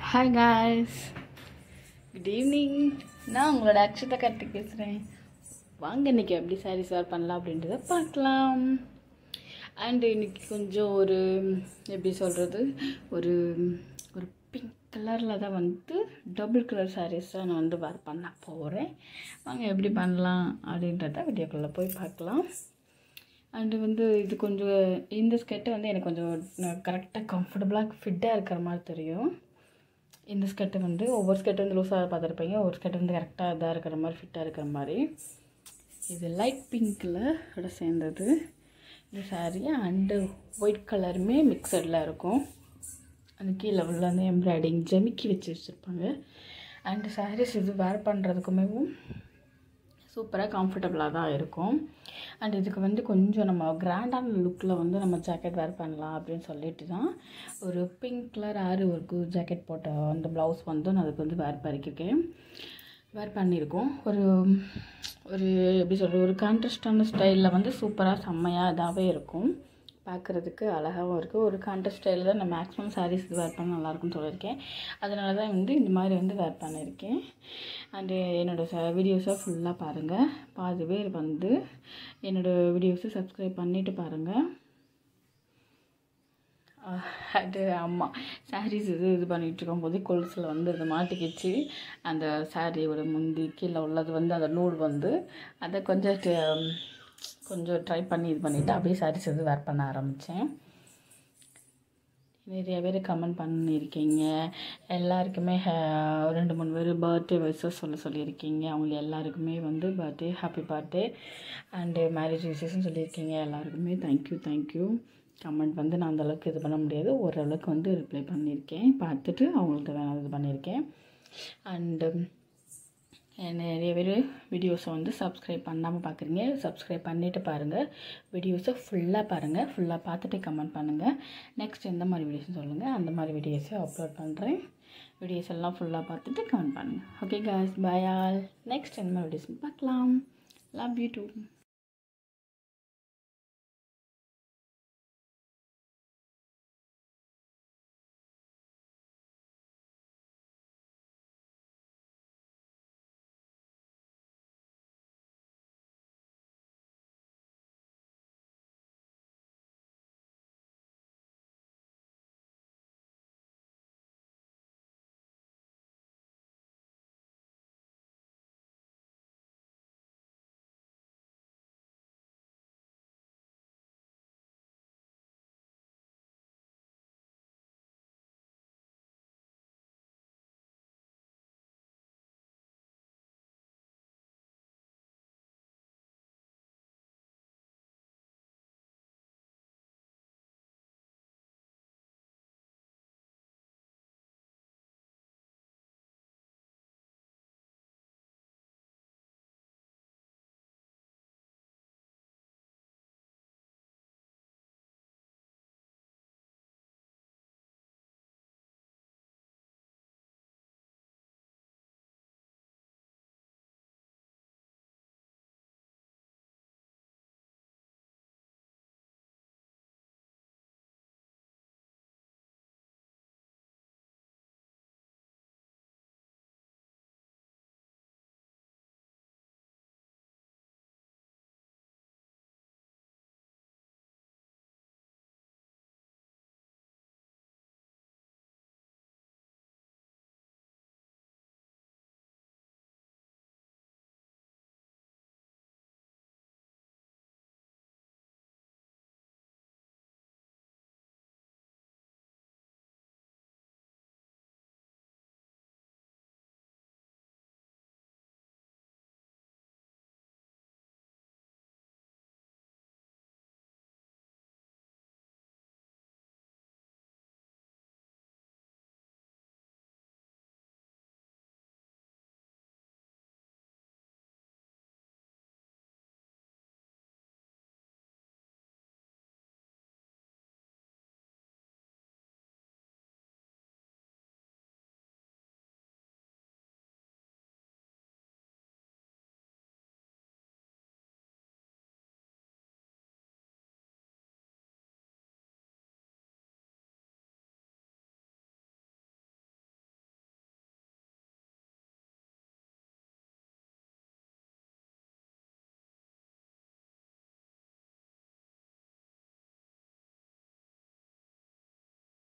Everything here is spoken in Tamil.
ஹாய் காய்ஸ் குட் ஈவினிங் நான் உங்களோட அக்ஷதா கார்த்திக் பேசுகிறேன் வாங்க இன்னைக்கு எப்படி சாரீஸ் வேர் பண்ணலாம் அப்படின்றத பார்க்கலாம் அண்டு இன்னைக்கு கொஞ்சம் ஒரு எப்படி சொல்கிறது ஒரு ஒரு பிங்க் கலரில் தான் வந்து டபுள் கலர் சாரீஸ் தான் நான் வந்து வேர் பண்ண போகிறேன் வாங்க எப்படி பண்ணலாம் அப்படின்றத வீடியோக்குள்ளே போய் பார்க்கலாம் அண்டு வந்து இது கொஞ்சம் இந்த ஸ்கெட்டு வந்து எனக்கு கொஞ்சம் கரெக்டாக கம்ஃபர்டபுளாக ஃபிட்டாக இருக்கிற மாதிரி தெரியும் இந்த ஸ்கெட்டு வந்து ஒவ்வொரு ஸ்கெட்டு வந்து லூஸாக பார்த்துருப்பீங்க ஒவ்வொரு ஸ்கெட்டு வந்து கரெக்டாக இதாக இருக்கிற மாதிரி ஃபிட்டாக இருக்கிற மாதிரி இது லைட் பிங்க்கில் இதோட சேர்ந்தது இந்த சாரீ அண்டு ஒயிட் கலருமே மிக்சடில் இருக்கும் அந்த கீழே உள்ள அந்த எம்ப்ராய்டிங் ஜமிக்கி வச்சு வச்சுருப்பாங்க அண்டு சாரீஸ் இது வேர் பண்ணுறதுக்குமே சூப்பராக கம்ஃபர்டபுளாக தான் இருக்கும் அண்ட் இதுக்கு வந்து கொஞ்சம் நம்ம கிராண்டான லுக்கில் வந்து நம்ம ஜாக்கெட் வேர் பண்ணலாம் அப்படின்னு சொல்லிட்டு தான் ஒரு பிங்க் கலர் ஆறு ஒர்க்கு ஜாக்கெட் போட்ட அந்த ப்ளவுஸ் வந்து நான் அதுக்கு வந்து வேர் பண்ணியிருக்கேன் வேர் பண்ணியிருக்கோம் ஒரு ஒரு எப்படி சொல்கிறது ஒரு கான்ட்ராஸ்டான ஸ்டைலில் வந்து சூப்பராக செம்மையாக இதாகவே இருக்கும் பார்க்குறதுக்கு அழகாகவும் இருக்குது ஒரு கான்ட்ராஸ்ட் ஸ்டைலில் தான் நான் மேக்ஸிமம் சாரீஸ் இது வேர் பண்ண நல்லாயிருக்கும்னு சொல்லியிருக்கேன் அதனால தான் வந்து இந்த மாதிரி வந்து வேர் பண்ணியிருக்கேன் அண்டு என்னோடய ச வீடியோஸை ஃபுல்லாக பாருங்கள் பாதி பேர் வந்து என்னோடய வீடியோஸை சப்ஸ்கிரைப் பண்ணிவிட்டு பாருங்கள் அது ஆமாம் சாரீஸ் இது இது பண்ணிகிட்டு இருக்கும்போது கொலுசில் வந்து இது மாட்டிக்கிச்சு அந்த சாரியோட முந்தி கீழே உள்ளது வந்து அந்த நூல் வந்து அதை கொஞ்சம் கொஞ்சம் ட்ரை பண்ணி இது பண்ணிவிட்டு அப்படியே சாரீஸ் இது வேர் பண்ண ஆரம்பித்தேன் நிறைய பேர் கமெண்ட் பண்ணியிருக்கீங்க எல்லாருக்குமே ரெண்டு மூணு பேர் பர்த்டே வைஸஸ் சொல்ல சொல்லியிருக்கீங்க அவங்க எல்லாருக்குமே வந்து birthday happy birthday and marriage விஷஸ்ன்னு சொல்லியிருக்கீங்க எல்லாருக்குமே தேங்க்யூ தேங்க்யூ கமெண்ட் வந்து நான் அந்தளவுக்கு இது பண்ண முடியாது ஓரளவுக்கு வந்து ரிப்ளை பண்ணியிருக்கேன் பார்த்துட்டு அவங்கள்ட்ட வேணாம் இது பண்ணியிருக்கேன் அண்டு நிறைய பேர் வீடியோஸை வந்து சப்ஸ்கிரைப் பண்ணாமல் பார்க்குறீங்க சப்ஸ்கிரைப் பண்ணிவிட்டு பாருங்கள் வீடியோஸை ஃபுல்லாக பாருங்கள் ஃபுல்லாக பார்த்துட்டு கமெண்ட் பண்ணுங்கள் நெக்ஸ்ட் எந்த மாதிரி வீடியோஸ் சொல்லுங்கள் அந்த மாதிரி வீடியோஸை அப்லோட் பண்ணுறேன் வீடியோஸ் எல்லாம் ஃபுல்லாக பார்த்துட்டு கமெண்ட் பண்ணுங்கள் okay guys bye all next எந்த மாதிரி வீடியோஸ் பார்க்கலாம் லவ் யூ டூ